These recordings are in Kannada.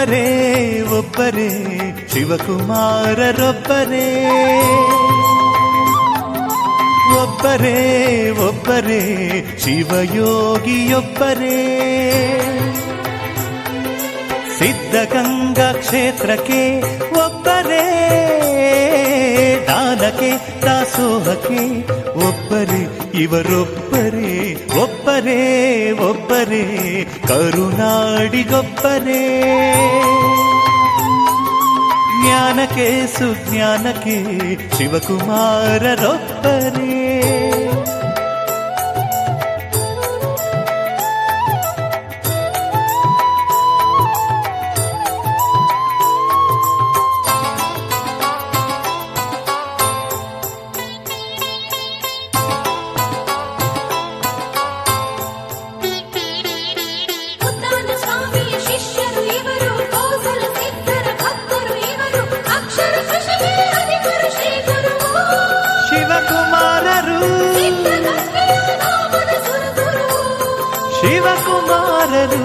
ಒಬ್ಬರೇ ಒಬ್ಬರೇ ಶಿವಕುಮಾರರೊಬ್ಬರೇ ಒಬ್ಬರೇ ಒಬ್ಬರೇ ಶಿವಯೋಗಿಯೊಬ್ಬರೇ ಸಿದ್ಧಗಂಗಾ ಕ್ಷೇತ್ರಕ್ಕೆ ಒಬ್ಬರೇ ದಾನಕ್ಕೆ ದಾಸೋಹಕ್ಕೆ ಒಬ್ಬರೇ ಇವರೊಬ್ಬರೇ ಒಬ್ಬರೇ ಒಬ್ಬರೇ ಕರುನಾಡಿಗೊಬ್ಬರೇ ಜ್ಞಾನಕ್ಕೆ ಸುಜ್ಞಾನಕ್ಕೆ ಶಿವಕುಮಾರರೊಬ್ಬರೇ ಮುತ್ತಾನ ಸ್ವಾಮಿಯ ಶಿಷ್ಯರು ಇವರು ಕೋಸಲ ಸಿದ್ಧರ ಭಕ್ತರು ಇವರು ಅಕ್ಷರ ಕೃಷಿಗೆ ಅಧಿಕರು ಶ್ರೀ ಗುರು ಶಿವಕುಮಾರರು ಸಿದ್ಧಗಂಗೆಯ ನಾಮದ ಸುರಗುರು ಶಿವಕುಮಾರರು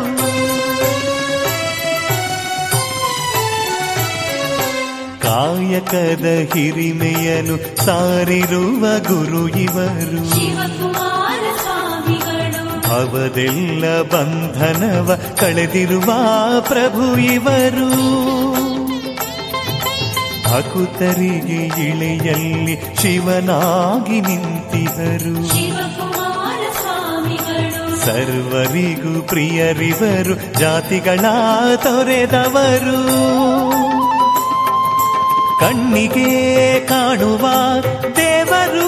ಕಾಯಕದ ಹಿರಿಮೆಯನು ಸಾರಿರುವ ಗುರು ಇವರು ಶಿವಕುಮಾರ ಸ್ವಾಮಿಗಳು ಅವದೆಲ್ಲ ಬಂಧನವ ಕಳೆದಿರುವ ಪ್ರಭು ಇವರು ಭಕುತರಿಗೆ ಇಳೆಯಲ್ಲಿ ಶಿವನಾಗಿ ನಿಂತಿದರು ಶಿವಕುಮಾರ ಸ್ವಾಮಿಗಳು ಸರ್ವರಿಗೂ ಪ್ರಿಯರಿವರು ಜಾತಿಗಳ ತೊರೆದವರು ಕಣ್ಣಿಗೆ ಕಾಣುವ ದೇವರು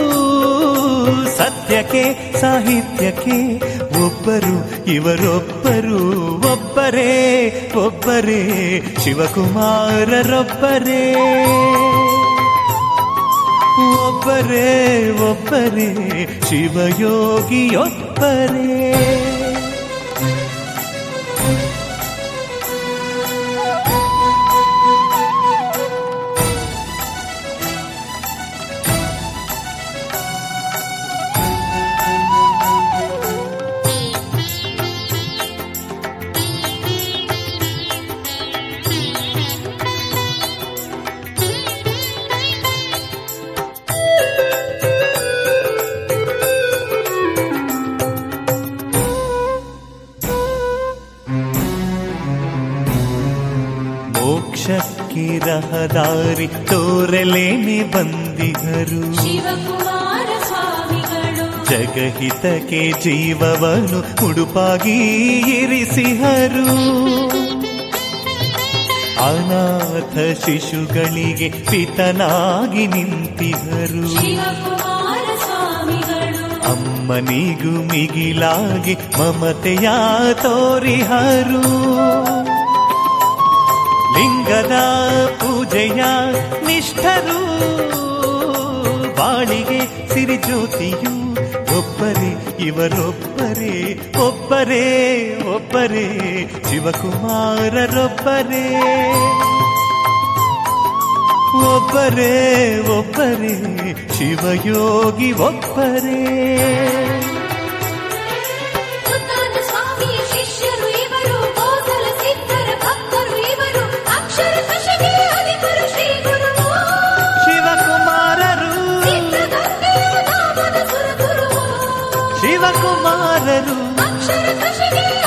ಸತ್ಯಕ್ಕೆ ಸಾಹಿತ್ಯಕ್ಕೆ ಒಬ್ಬರು ಇವರೊಬ್ಬರು ಒಬ್ಬರೇ ಒಬ್ಬರೇ ಶಿವಕುಮಾರರೊಬ್ಬರೇ ಒಬ್ಬರೇ ಒಬ್ಬರೇ ಶಿವಯೋಗಿಯೊಬ್ಬರೇ ಮೋಕ್ಷಕ್ಕೆ ರಹದಾರಿ ತೋರಲೇನೆ ಬಂದಿಗರು ಶಿವಕುಮಾರ ಸ್ವಾಮಿಗಳು ಜಗಹಿತಕ್ಕೆ ಜೀವವನ್ನು ಉಡುಪಾಗಿ ಇರಿಸಿಹರು ಅನಾಥ ಶಿಶುಗಳಿಗೆ ಪಿತನಾಗಿ ನಿಂತಿಹರು ಶಿವಕುಮಾರ ಸ್ವಾಮಿಗಳು ಅಮ್ಮನಿಗೂ ಮಿಗಿಲಾಗಿ ಮಮತೆಯ ತೋರಿಹರು ಲಿಂಗದ ಪೂಜೆಯ ನಿಷ್ಠರು ಬಾಳಿಗೆ ಸಿರಿಜ್ಯೋತಿಯು ಒಬ್ಬರೇ ಇವರೊಬ್ಬರೇ ಒಬ್ಬರೇ ಒಬ್ಬರೇ ಶಿವಕುಮಾರರೊಬ್ಬರೇ ಒಬ್ಬರೇ ಒಬ್ಬರೇ ಶಿವಯೋಗಿ ಒಬ್ಬರೇ ಮುತ್ತಾನ ಸ್ವಾಮಿಯ ಶಿಷ್ಯರು ಇವರು ಕೋಸಲ ಸಿದ್ಧರ ಭಕ್ತರು ಇವರು ಅಕ್ಷರ ಕೃಷಿಗೆ ಅಧಿಕರು ಶ್ರೀ ಗುರು ಶಿವಕುಮಾರರು ಸಿದ್ಧಗಂಗೆಯ ನಾಮದ ಸುರಗುರು ಶಿವಕುಮಾರರು ಅಕ್ಷರ ಕೃಷಿಗೆ